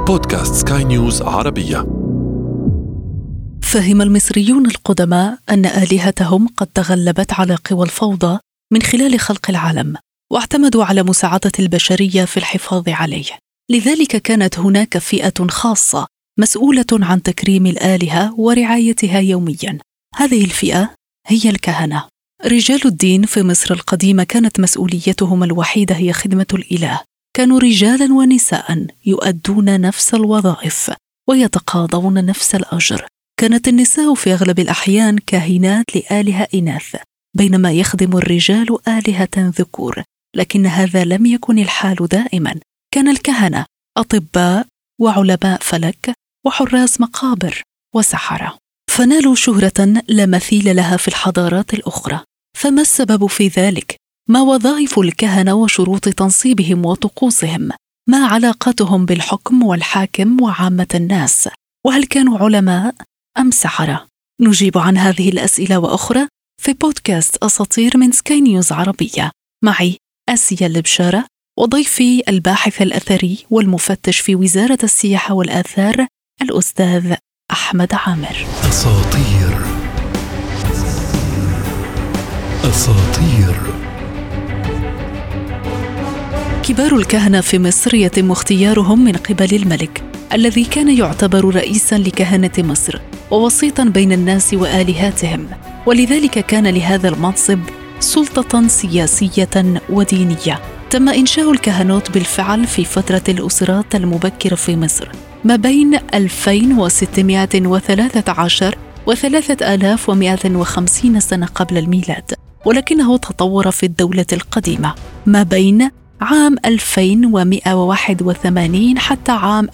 بودكاست سكاي نيوز عربية فهم المصريون القدماء أن آلهتهم قد تغلبت على قوى الفوضى من خلال خلق العالم واعتمدوا على مساعدة البشرية في الحفاظ عليه لذلك كانت هناك فئة خاصة مسؤولة عن تكريم الآلهة ورعايتها يوميا هذه الفئة هي الكهنة رجال الدين في مصر القديمة كانت مسؤوليتهم الوحيدة هي خدمة الإله كانوا رجالا ونساء يؤدون نفس الوظائف ويتقاضون نفس الأجر كانت النساء في أغلب الأحيان كاهنات لآلهة إناث بينما يخدم الرجال آلهة ذكور لكن هذا لم يكن الحال دائما كان الكهنة أطباء وعلماء فلك وحراس مقابر وسحرة فنالوا شهرة لا مثيل لها في الحضارات الأخرى فما السبب في ذلك؟ ما وظائف الكهنة وشروط تنصيبهم وطقوسهم؟ ما علاقتهم بالحكم والحاكم وعامة الناس؟ وهل كانوا علماء أم سحرة؟ نجيب عن هذه الأسئلة وأخرى في بودكاست أساطير من سكاي نيوز عربية معي آسيا البشارة وضيفي الباحث الأثري والمفتش في وزارة السياحة والآثار الأستاذ أحمد عامر أساطير أساطير كبار الكهنة في مصر يتم اختيارهم من قبل الملك الذي كان يعتبر رئيسا لكهنة مصر ووسيطا بين الناس وآلهاتهم ولذلك كان لهذا المنصب سلطة سياسية ودينية تم إنشاء الكهنوت بالفعل في فترة الأسرات المبكرة في مصر ما بين 2613 و 3150 سنة قبل الميلاد ولكنه تطور في الدولة القديمة ما بين عام 2181 حتى عام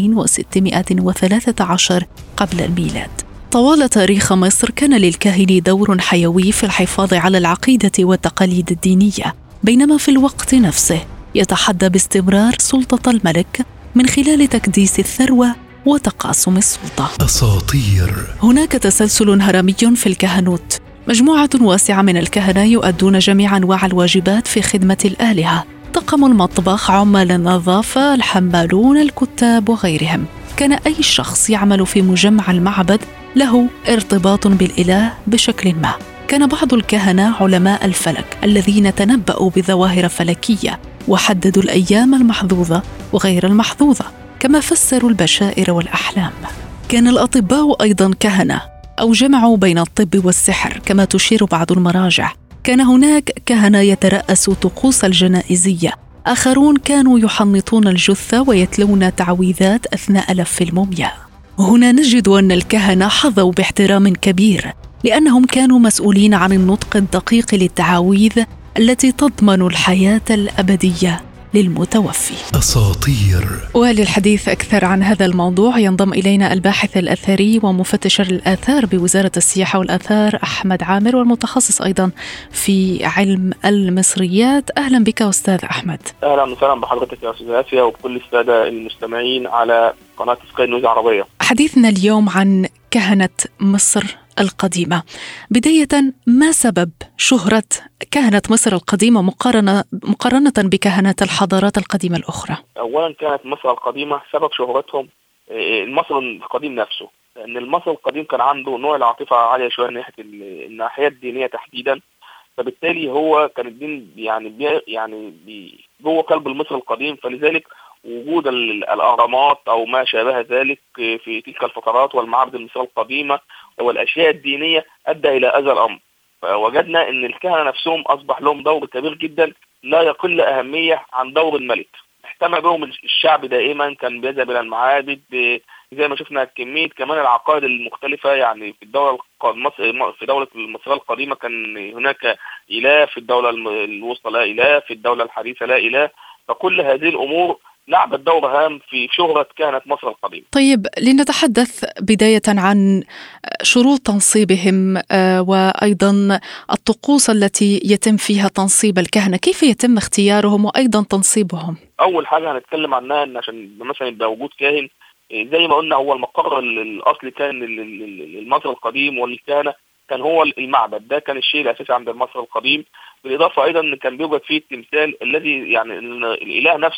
2613 قبل الميلاد طوال تاريخ مصر كان للكاهن دور حيوي في الحفاظ على العقيدة والتقاليد الدينية بينما في الوقت نفسه يتحدى باستمرار سلطة الملك من خلال تكديس الثروة وتقاسم السلطة أساطير هناك تسلسل هرمي في الكهنوت مجموعة واسعة من الكهنة يؤدون جميع أنواع الواجبات في خدمة الآلهة طاقم المطبخ عمال النظافة الحمالون الكتاب وغيرهم كان أي شخص يعمل في مجمع المعبد له ارتباط بالإله بشكل ما كان بعض الكهنة علماء الفلك الذين تنبأوا بظواهر فلكية وحددوا الأيام المحظوظة وغير المحظوظة كما فسروا البشائر والأحلام كان الأطباء أيضا كهنة أو جمعوا بين الطب والسحر كما تشير بعض المراجع كان هناك كهنة يترأسوا طقوس الجنائزية آخرون كانوا يحنطون الجثة ويتلون تعويذات أثناء لف المومياء هنا نجد أن الكهنة حظوا باحترام كبير لأنهم كانوا مسؤولين عن النطق الدقيق للتعاويذ التي تضمن الحياة الأبدية للمتوفي أساطير وللحديث أكثر عن هذا الموضوع ينضم إلينا الباحث الأثري ومفتش الآثار بوزارة السياحة والآثار أحمد عامر والمتخصص أيضا في علم المصريات أهلا بك أستاذ أحمد اهلا وسهلا بحضرتك يا استاذ اسيا وبكل الساده المستمعين على قناه سكاي نيوز عربيه. حديثنا اليوم عن كهنة مصر القديمة بداية ما سبب شهرة كهنة مصر القديمة مقارنة, مقارنة بكهنة الحضارات القديمة الأخرى اولا كانت مصر القديمه سبب شهرتهم آه، المصر القديم نفسه لان المصري القديم كان عنده نوع العاطفه عاليه شويه من ناحيه ال- الناحيه الدينيه تحديدا فبالتالي هو كان الدين يعني بي يعني بي جوه قلب المصري القديم فلذلك وجود ال- الاهرامات او ما شابه ذلك في تلك الفترات والمعابد المصريه القديمه والاشياء الدينيه ادى الى هذا الامر فوجدنا ان الكهنه نفسهم اصبح لهم دور كبير جدا لا يقل اهميه عن دور الملك احتمى بهم الشعب دائما كان بيذهب الى المعابد ب- زي ما شفنا كميه كمان العقائد المختلفه يعني في الدوله الق- المصر في دوله المصريه القديمه كان هناك اله في الدوله الم- الوسطى لا اله في الدوله الحديثه لا اله فكل هذه الامور لعبت دور هام في شهره كهنه مصر القديمه طيب لنتحدث بداية عن شروط تنصيبهم آه، وأيضا الطقوس التي يتم فيها تنصيب الكهنة كيف يتم اختيارهم وأيضا تنصيبهم اول حاجه هنتكلم عنها ان عشان مثلا يبقى وجود كاهن إيه، زي ما قلنا هو المقر ال- الاصلي كان لل- لل- للمصري القديم والكهنه كان هو المعبد ده كان الشيء الاساسي عند المصري القديم بالاضافه ايضا ان كان بيوجد فيه التمثال الذي يعني ال- الاله نفسه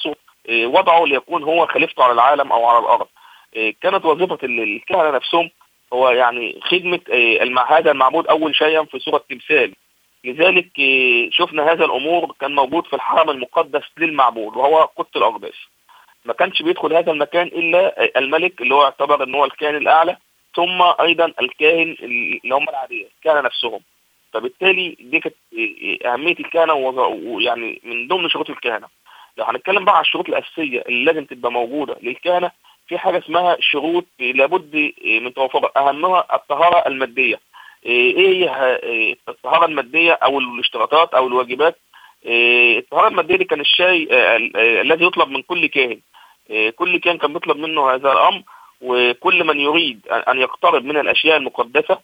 وضعه ليكون هو خليفته على العالم او على الارض كانت وظيفه الكهنه نفسهم هو يعني خدمه هذا المعبود اول شيئا في صوره تمثال لذلك شفنا هذا الامور كان موجود في الحرم المقدس للمعبود وهو قدس الاقداس ما كانش بيدخل هذا المكان الا الملك اللي هو يعتبر ان هو الكاهن الاعلى ثم ايضا الكاهن اللي هم العاديه الكهنه نفسهم فبالتالي دي كانت اهميه الكهنه ويعني من ضمن شروط الكهنه لو هنتكلم بقى على الشروط الاساسيه اللي لازم تبقى موجوده للكهنه في حاجه اسمها شروط لابد من توفرها اهمها الطهاره الماديه ايه هي الطهاره الماديه او الاشتراطات او الواجبات الطهاره الماديه دي كان الشيء الذي يطلب من كل كاهن كل كاهن كان بيطلب منه هذا الامر وكل من يريد ان يقترب من الاشياء المقدسه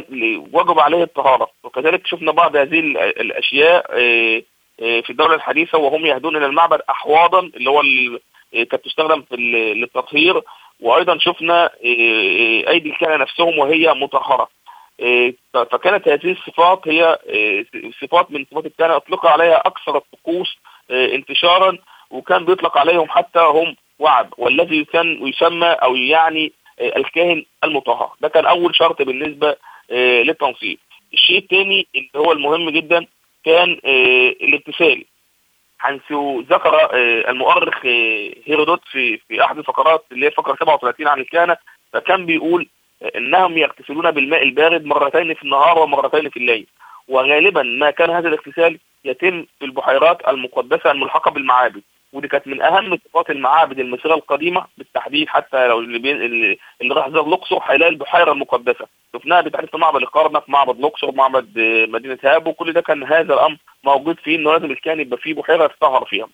وجب عليه الطهاره وكذلك شفنا بعض هذه الاشياء في الدوله الحديثه وهم يهدون الى المعبد احواضا اللي هو كانت تستخدم في للتطهير وايضا شفنا ايدي الكهنه نفسهم وهي مطهره فكانت هذه الصفات هي صفات من صفات الكهنه اطلق عليها اكثر الطقوس انتشارا وكان بيطلق عليهم حتى هم وعد والذي كان يسمى او يعني الكاهن المطهر ده كان اول شرط بالنسبه للتنصيب الشيء الثاني اللي هو المهم جدا كان الامتثال حيث ذكر المؤرخ هيرودوت في في احد الفقرات اللي هي فقره 37 عن الكهنه فكان بيقول انهم يغتسلون بالماء البارد مرتين في النهار ومرتين في الليل وغالبا ما كان هذا الاغتسال يتم في البحيرات المقدسه الملحقه بالمعابد ودي كانت من اهم صفات المعابد المصريه القديمه بالتحديد حتى لو اللي, بين اللي راح زار الاقصر هيلاقي البحيره المقدسه شفناها بالتحديد في معبد القرنه في معبد الاقصر معبد مدينه هابو كل ده كان هذا الامر موجود فيه انه لازم الكاهن يبقى فيه بحيره يتطهر فيها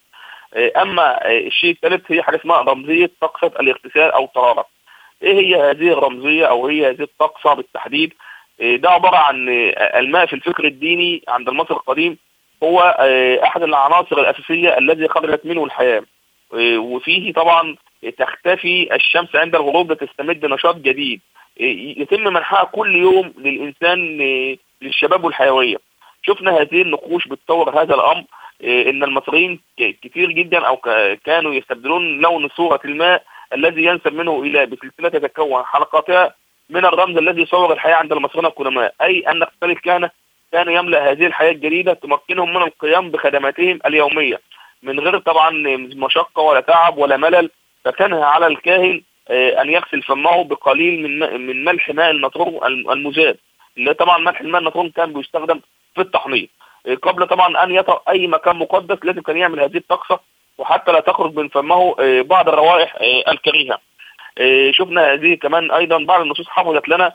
اما الشيء الثالث هي حاجه اسمها رمزيه طقسه الاغتسال او الطهاره ايه هي هذه الرمزيه او هي هذه الطقسه بالتحديد ده عباره عن الماء في الفكر الديني عند المصري القديم هو احد العناصر الاساسيه الذي خرجت منه الحياه وفيه طبعا تختفي الشمس عند الغروب لتستمد نشاط جديد يتم منحها كل يوم للانسان للشباب والحيويه شفنا هذه النقوش بتطور هذا الامر ان المصريين كتير جدا او كانوا يستبدلون لون صوره الماء الذي ينسب منه الى بسلسله تتكون حلقاتها من الرمز الذي يصور الحياه عند المصريين القدماء اي ان اغتسال الكهنه كان يملا هذه الحياه الجديده تمكنهم من القيام بخدماتهم اليوميه من غير طبعا مشقه ولا تعب ولا ملل فكان على الكاهن ان يغسل فمه بقليل من من ملح ماء النطرون المذاب اللي طبعا ملح الماء النطرون كان بيستخدم في التحنيط قبل طبعا ان يطأ اي مكان مقدس لازم كان يعمل هذه الطقسه وحتى لا تخرج من فمه بعض الروائح الكريهه شفنا هذه كمان ايضا بعض النصوص حفظت لنا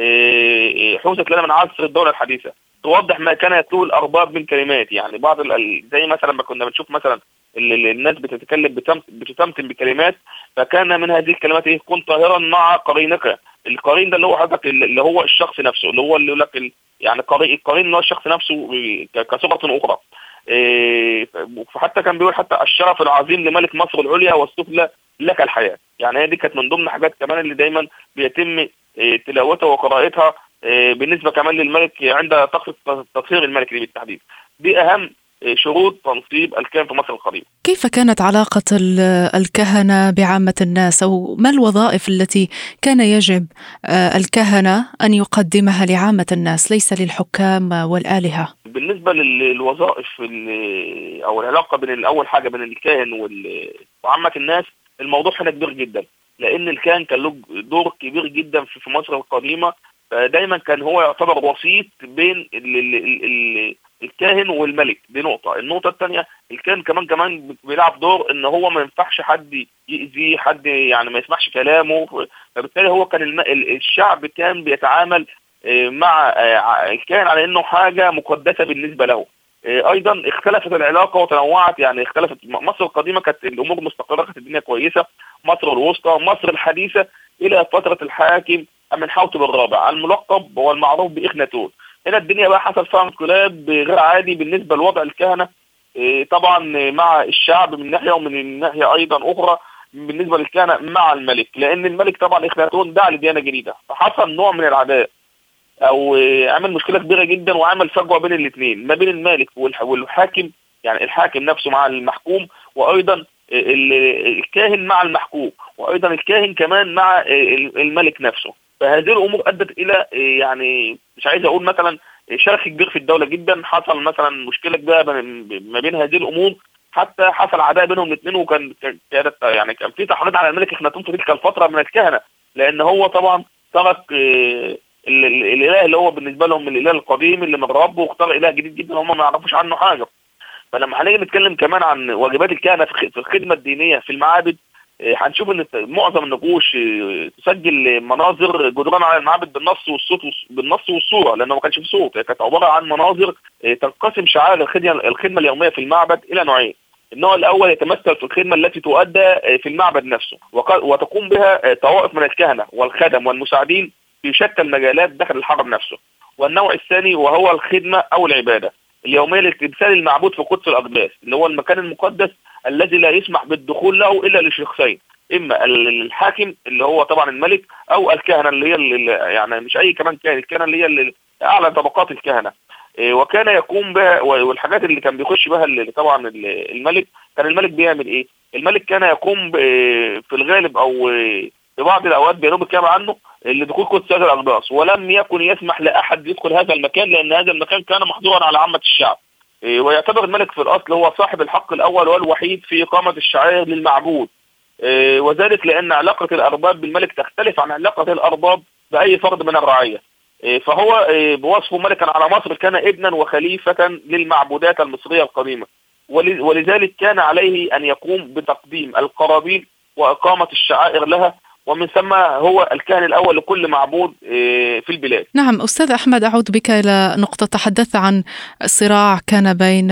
حوزت لنا من عصر الدوله الحديثه توضح ما كان يتلوه الارباب من كلمات يعني بعض زي مثلا ما كنا بنشوف مثلا الناس بتتكلم بتتمتم بكلمات فكان من هذه الكلمات ايه كن طاهرا مع قرينك القرين ده اللي هو حضرتك اللي هو الشخص نفسه اللي هو اللي يقول لك يعني القرين اللي هو الشخص نفسه كصفه اخرى إيه فحتى كان بيقول حتى الشرف العظيم لملك مصر العليا والسفلى لك الحياه يعني هي دي كانت من ضمن حاجات كمان اللي دايما بيتم إيه تلاوتها وقراءتها إيه بالنسبه كمان للملك عند طقس تطهير الملك دي بالتحديد دي اهم شروط تنصيب الكاهن في مصر القديمه. كيف كانت علاقة الكهنة بعامة الناس أو ما الوظائف التي كان يجب الكهنة أن يقدمها لعامة الناس ليس للحكام والآلهة؟ بالنسبة للوظائف أو العلاقة بين أول حاجة بين الكاهن وعامة الناس الموضوع هنا كبير جدا لأن الكاهن كان له دور كبير جدا في مصر القديمة دايما كان هو يعتبر وسيط بين ال ال ال الكاهن والملك دي نقطة النقطة الثانية الكاهن كمان كمان بيلعب دور ان هو ما ينفعش حد يأذيه حد يعني ما يسمعش كلامه فبالتالي هو كان الم... الشعب كان بيتعامل مع الكاهن على انه حاجة مقدسة بالنسبة له ايضا اختلفت العلاقة وتنوعت يعني اختلفت مصر القديمة كانت الامور مستقرة كانت الدنيا كويسة مصر الوسطى مصر الحديثة الى فترة الحاكم من حوتب الرابع الملقب والمعروف باخناتون هنا الدنيا بقى حصل فيها انقلاب غير عادي بالنسبه لوضع الكهنه طبعا مع الشعب من ناحيه ومن ناحيه ايضا اخرى بالنسبه للكهنه مع الملك لان الملك طبعا اخناتون دعا لديانه جديده فحصل نوع من العداء او عمل مشكله كبيره جدا وعمل فجوه بين الاثنين ما بين الملك والحاكم يعني الحاكم نفسه مع المحكوم وايضا الكاهن مع المحكوم وايضا الكاهن كمان مع الملك نفسه فهذه الامور ادت الى يعني مش عايز اقول مثلا شرخ كبير في الدوله جدا حصل مثلا مشكله كبيره ما بين هذه الامور حتى حصل عداء بينهم الاثنين وكان كانت يعني كان في تحريض على الملك اخناتون في تلك الفتره من الكهنه لان هو طبعا ترك الاله اللي هو بالنسبه لهم الاله القديم اللي من ربه واختار اله جديد جدا هم ما يعرفوش عنه حاجه فلما هنيجي نتكلم كمان عن واجبات الكهنه في الخدمه الدينيه في المعابد هنشوف ان معظم النقوش تسجل مناظر جدران على المعابد بالنص والصوت بالنص والصوره لانه ما كانش في صوت هي كانت عباره عن مناظر تنقسم شعائر الخدمه الخدمه اليوميه في المعبد الى نوعين النوع الاول يتمثل في الخدمه التي تؤدى في المعبد نفسه وتقوم بها طوائف من الكهنه والخدم والمساعدين في شتى المجالات داخل الحرم نفسه والنوع الثاني وهو الخدمه او العباده اليوميه لتمثال المعبود في قدس الاقداس اللي هو المكان المقدس الذي لا يسمح بالدخول له الا لشخصين اما الحاكم اللي هو طبعا الملك او الكهنه اللي هي اللي يعني مش اي كمان كان الكهنه اللي هي اعلى طبقات الكهنه وكان يقوم بها والحاجات اللي كان بيخش بها اللي طبعا الملك كان الملك بيعمل ايه؟ الملك كان يقوم في الغالب او في بعض الاوقات بينوب الكلام عنه لدخول قدس هذا الاقداس ولم يكن يسمح لاحد يدخل هذا المكان لان هذا المكان كان محظورا على عامه الشعب ويعتبر الملك في الاصل هو صاحب الحق الاول والوحيد في اقامه الشعائر للمعبود وذلك لان علاقه الارباب بالملك تختلف عن علاقه الارباب باي فرد من الرعيه فهو بوصفه ملكا على مصر كان ابنا وخليفه للمعبودات المصريه القديمه ولذلك كان عليه ان يقوم بتقديم القرابين واقامه الشعائر لها ومن ثم هو الكاهن الأول لكل معبود في البلاد نعم أستاذ أحمد أعود بك إلى نقطة تحدثت عن صراع كان بين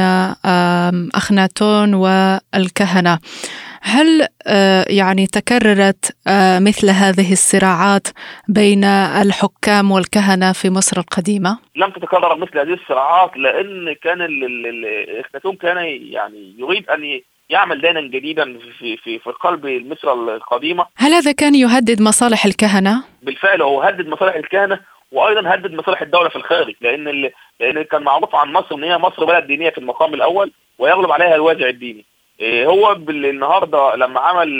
أخناتون والكهنة هل يعني تكررت مثل هذه الصراعات بين الحكام والكهنة في مصر القديمة؟ لم تتكرر مثل هذه الصراعات لأن كان أخناتون كان يعني يريد أن يعمل دينا جديدا في في في قلب مصر القديمه هل هذا كان يهدد مصالح الكهنه؟ بالفعل هو هدد مصالح الكهنه وايضا هدد مصالح الدوله في الخارج لان ال... لان كان معروف عن مصر ان هي مصر بلد دينيه في المقام الاول ويغلب عليها الوازع الديني. إيه هو النهارده لما عمل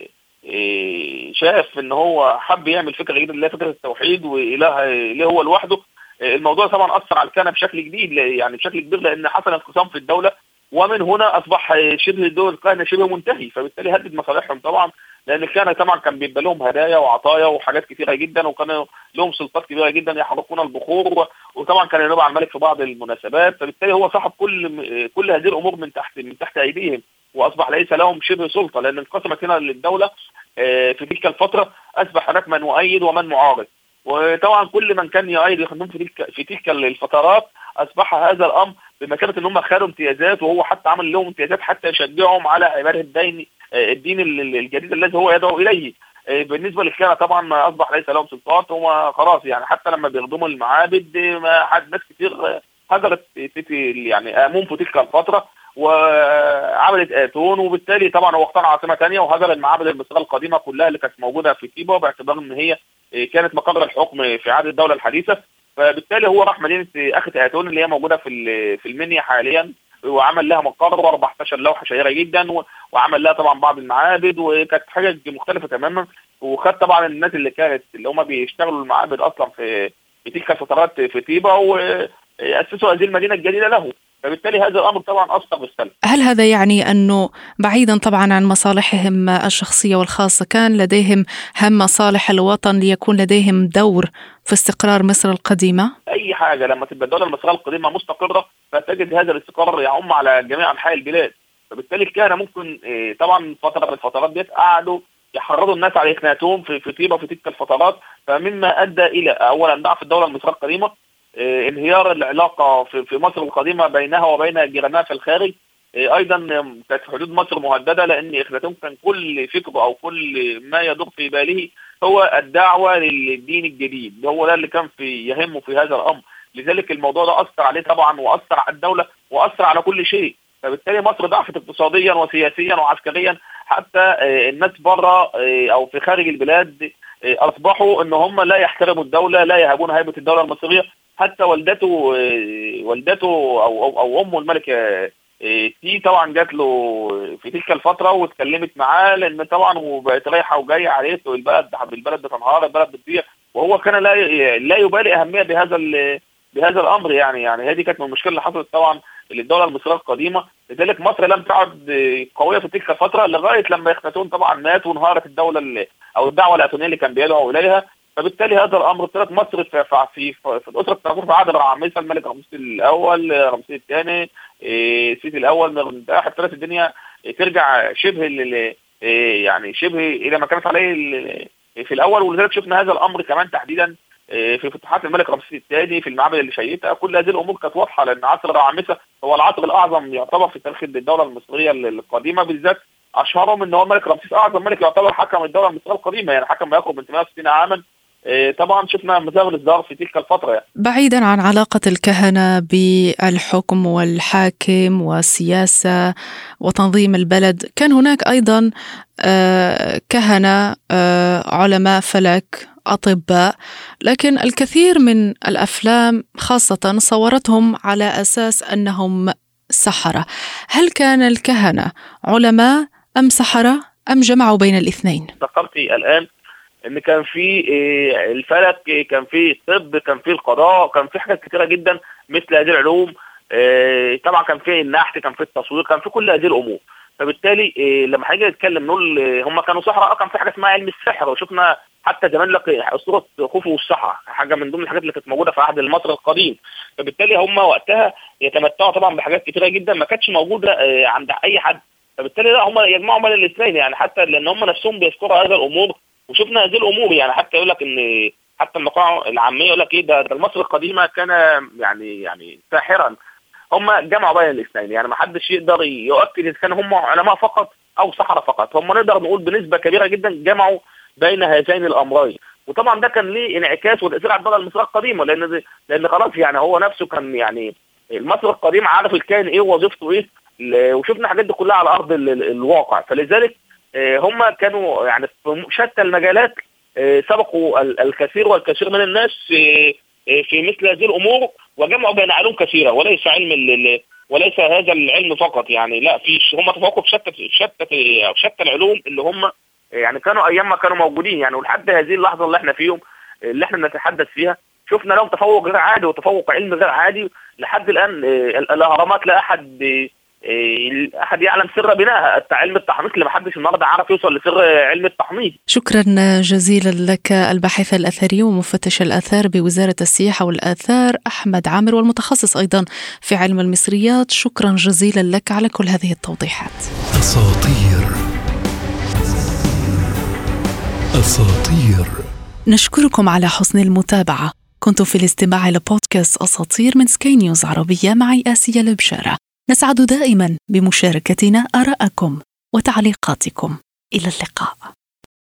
إيه شاف ان هو حب يعمل فكره جديده اللي هي فكره التوحيد واله اله هو لوحده الموضوع طبعا اثر على الكهنه بشكل جديد يعني بشكل كبير لان حصل انقسام في الدوله ومن هنا اصبح شبه دول الكهنه شبه منتهي فبالتالي هدد مصالحهم طبعا لان الكهنه طبعا كان بيبقى لهم هدايا وعطايا وحاجات كثيره جدا وكانوا لهم سلطات كبيره جدا يحرقون البخور وطبعا كان ينوب على الملك في بعض المناسبات فبالتالي هو صاحب كل كل هذه الامور من تحت من تحت ايديهم واصبح ليس لهم شبه سلطه لان انقسمت هنا للدوله في تلك الفتره اصبح هناك من مؤيد ومن معارض وطبعا كل من كان يؤيد يخدم في تلك في تلك الفترات اصبح هذا الامر بمثابه ان هم خدوا امتيازات وهو حتى عمل لهم امتيازات حتى يشجعهم على عباده الدين الدين الجديد الذي هو يدعو اليه بالنسبه للكهنه طبعا اصبح ليس لهم سلطات هم خلاص يعني حتى لما بيخدموا المعابد ما حد ناس كتير هجرت يعني امون في تلك الفتره وعملت اتون وبالتالي طبعا هو اختار عاصمه ثانيه وهجر المعابد المصريه القديمه كلها اللي كانت موجوده في طيبه باعتبار ان هي كانت مقر الحكم في عهد الدوله الحديثه فبالتالي هو راح مدينه اخت اتون اللي هي موجوده في في المنيا حاليا وعمل لها مقر و14 لوحه شهيره جدا وعمل لها طبعا بعض المعابد وكانت حاجه مختلفه تماما وخد طبعا الناس اللي كانت اللي هم بيشتغلوا المعابد اصلا في في تلك الفترات في طيبه واسسوا هذه المدينه الجديده له فبالتالي هذا الامر طبعا اثر بالسلب. هل هذا يعني انه بعيدا طبعا عن مصالحهم الشخصيه والخاصه كان لديهم هم مصالح الوطن ليكون لديهم دور في استقرار مصر القديمه؟ اي حاجه لما تبقى الدوله المصريه القديمه مستقره فتجد هذا الاستقرار يعم على جميع انحاء البلاد. فبالتالي الكهنه ممكن طبعا فتره من الفترات ديت قعدوا يحرضوا الناس على اخناتهم في في طيبه في تلك الفترات فمما ادى الى اولا ضعف الدوله المصريه القديمه انهيار العلاقه في مصر القديمه بينها وبين جيرانها في الخارج ايضا كانت حدود مصر مهدده لان اخناتون كان كل فكره او كل ما يدور في باله هو الدعوه للدين الجديد هو ده اللي كان في يهمه في هذا الامر لذلك الموضوع ده اثر عليه طبعا واثر على الدوله واثر على كل شيء فبالتالي مصر ضعفت اقتصاديا وسياسيا وعسكريا حتى الناس بره او في خارج البلاد اصبحوا ان هم لا يحترموا الدوله لا يهابون هيبه الدوله المصريه حتى والدته والدته او او, أو امه الملكه تي طبعا جات له في تلك الفتره واتكلمت معاه لان طبعا وبقت رايحه وجايه عليه البلد البلد بتنهار البلد بتضيع وهو كان لا لا يبالي اهميه بهذا بهذا الامر يعني يعني هذه كانت من المشكله اللي حصلت طبعا للدوله المصريه القديمه لذلك مصر لم تعد قويه في تلك الفتره لغايه لما اخناتون طبعا مات وانهارت الدوله او الدعوه الاتونيه اللي كان بيدعو اليها فبالتالي هذا الامر ابتدت مصر في في في, في الاسره التنظير في عهد رعامسه الملك رمسيس الاول رمسيس الثاني سيتي الاول مرتاح ابتدت الدنيا ترجع شبه يعني شبه الى ما كانت عليه في الاول ولذلك شفنا هذا الامر كمان تحديدا في فتوحات الملك رمسيس الثاني في المعابد اللي شيدها كل هذه الامور كانت واضحه لان عصر رعامسه هو العصر الاعظم يعتبر في تاريخ الدوله المصريه القديمه بالذات اشهرهم ان هو الملك رمسيس اعظم ملك يعتبر حكم الدوله المصريه القديمه يعني حكم ما يقرب من 860 عاما طبعا شفنا مظاهر الازدهار في تلك الفتره يعني. بعيدا عن علاقه الكهنه بالحكم والحاكم والسياسه وتنظيم البلد كان هناك ايضا كهنه علماء فلك اطباء لكن الكثير من الافلام خاصه صورتهم على اساس انهم سحره هل كان الكهنه علماء ام سحره ام جمعوا بين الاثنين ذكرتي الان ان كان في الفلك كان في الطب كان في القضاء كان في حاجات كثيره جدا مثل هذه العلوم طبعا كان في النحت كان في التصوير كان في كل هذه الامور فبالتالي لما هنيجي نتكلم نقول هم كانوا سحره اه كان في حاجه اسمها علم السحر وشفنا حتى زمان لك اسطوره خوفو والسحره حاجه من ضمن الحاجات اللي كانت موجوده في عهد المصري القديم فبالتالي هم وقتها يتمتعوا طبعا بحاجات كثيره جدا ما كانتش موجوده عند اي حد فبالتالي لا هم يجمعوا بين الاثنين يعني حتى لان هم نفسهم بيذكروا هذه الامور وشفنا هذه الامور يعني حتى يقول لك ان حتى المقاعد العاميه يقول لك ايه ده, ده مصر القديمه كان يعني يعني ساحرا هم جمعوا بين الاثنين يعني ما حدش يقدر يؤكد اذا كان هم علماء فقط او سحره فقط هم نقدر نقول بنسبه كبيره جدا جمعوا بين هذين الامرين وطبعا ده كان ليه انعكاس وتاثير على الدوله المصريه القديمه لان لان خلاص يعني هو نفسه كان يعني المصري القديم عارف الكائن ايه ووظيفته ايه وشفنا الحاجات دي كلها على ارض الواقع فلذلك هم كانوا يعني في شتى المجالات سبقوا الكثير والكثير من الناس في مثل هذه الامور وجمعوا بين علوم كثيره وليس علم وليس هذا العلم فقط يعني لا في هم تفوقوا في شتى في شتى في شتى العلوم اللي هم يعني كانوا ايام ما كانوا موجودين يعني ولحد هذه اللحظه اللي احنا فيهم اللي احنا نتحدث فيها شفنا لهم تفوق غير عادي وتفوق علم غير عادي لحد الان الاهرامات لا احد احد يعلم سر بنائها علم التحنيط اللي ما حدش النهارده عارف يوصل لسر علم التحنيط شكرا جزيلا لك الباحث الاثري ومفتش الاثار بوزاره السياحه والاثار احمد عامر والمتخصص ايضا في علم المصريات شكرا جزيلا لك على كل هذه التوضيحات اساطير اساطير نشكركم على حسن المتابعه كنت في الاستماع إلى بودكاست أساطير من سكاي نيوز عربية معي آسيا البشارة نسعد دائما بمشاركتنا آراءكم وتعليقاتكم إلى اللقاء